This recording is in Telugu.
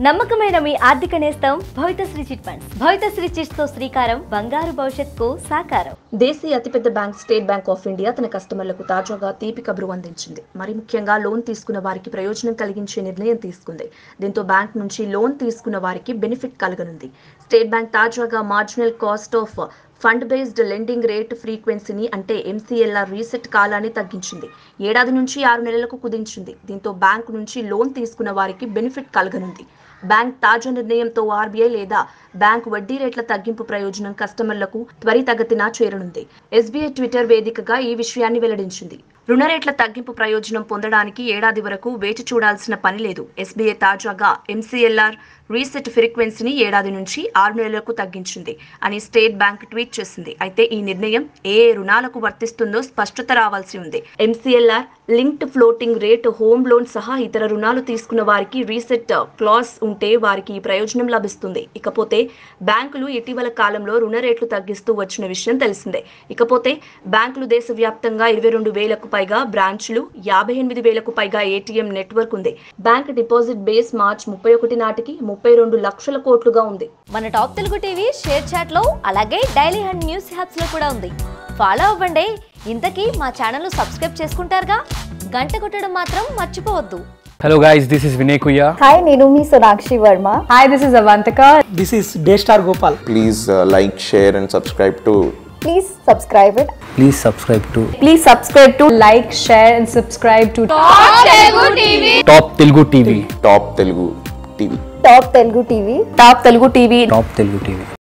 నమ్మకమైన మీ ఆర్థిక నేస్తం Bhavithasri chit funds Bhavithasri chits తో శ్రీకారం బంగారు భవిష్యత్తుకు సాకారం దేశీయ అతిపెద్ద bank state bank of India తన కస్టమర్లకు తాజాగా తీపి కబురు అందించింది మరి ముఖ్యంగా లోన్ తీసుకున్న వారికి ప్రయోజనం కలిగించే నిర్ణయం తీసుకుంది దీంతో బ్యాంక్ నుంచి లోన్ తీసుకున్న వారికి బెనిఫిట్ కలగనుంది స్టేట్ బ్యాంక్ తాజాగా marginal cost of fund based lending rate ఫ్రీక్వెన్సీని అంటే ఎంసీఎల్ఆర్ రీసెట్ కాలాన్ని తగ్గించింది ఏడాది నుంచి ఆరు నెలలకు కుదించింది దీంతో బ్యాంకు నుంచి లోన్ తీసుకున్న వారికి బెనిఫిట్ కలగనుంది బ్యాంక్ తాజా నిర్ణయంతో ఆర్బీఐ లేదా బ్యాంక్ వడ్డీ రేట్ల తగ్గింపు ప్రయోజనం కస్టమర్లకు త్వరితగతిన చేరనుంది ఎస్బీఐ ట్విట్టర్ వేదికగా ఈ విషయాన్ని వెల్లడించింది రుణ రేట్ల తగ్గింపు ప్రయోజనం పొందడానికి ఏడాది వరకు వేచి చూడాల్సిన పని లేదు ఎస్బీఐ తాజాగా ఎంసీఎల్ఆర్ రీసెట్ ఫ్రీక్వెన్సీని ఏడాది నుంచి ఆరు నెలలకు తగ్గించింది అని స్టేట్ బ్యాంక్ ట్వీట్ చేసింది అయితే ఈ నిర్ణయం ఏ ఏ రుణాలకు వర్తిస్తుందో స్పష్టత రావాల్సి ఉంది MCLR linked floating rate home loan సహా ఇతర రుణాలు తీసుకున్న వారికి రీసెట్ క్లాస్ ఉంటే వారికి ఈ ప్రయోజనం లభిస్తుంది ఇకపోతే బ్యాంకులు ఇటీవల కాలంలో రుణ రేట్లు తగ్గిస్తూ వచ్చిన విషయం తెలిసిందే ఇకపోతే బ్యాంకులు దేశవ్యాప్తంగా ఇరవై రెండు వేలకు పైగా బ్రాంచ్లు యాభై ఎనిమిది వేలకు పైగా ఏటీఎం నెట్వర్క్ ఉంది బ్యాంక్ డిపాజిట్ బేస్ మార్చ్ ముప్పై ఒకటి నాటికి ముప్పై రెండు లక్షల కోట్లుగా ఉంది మన top Telugu TV share chat లో అలాగే డైలీ హండ్ న్యూస్ హ్యాప్స్ లో కూడా ఉంది ఫాలో అవ్వండి ఇంతకీ మా ఛానల్ సబ్స్క్రైబ్ చేసుకుంటారుగా గంట కొట్టడం మాత్రం మర్చిపోవద్దు Hello guys, this is Vinay Kuya. Hi నేను మీ Sonakshi Varma Hi, this is Avantika. This is Daystar Gopal. please uh, like, share, and subscribe to please subscribe it Please subscribe to Please subscribe to like, share, and subscribe to Top Telugu TV. Top Telugu TV. Top Telugu TV Top Telugu TV. Top Telugu TV.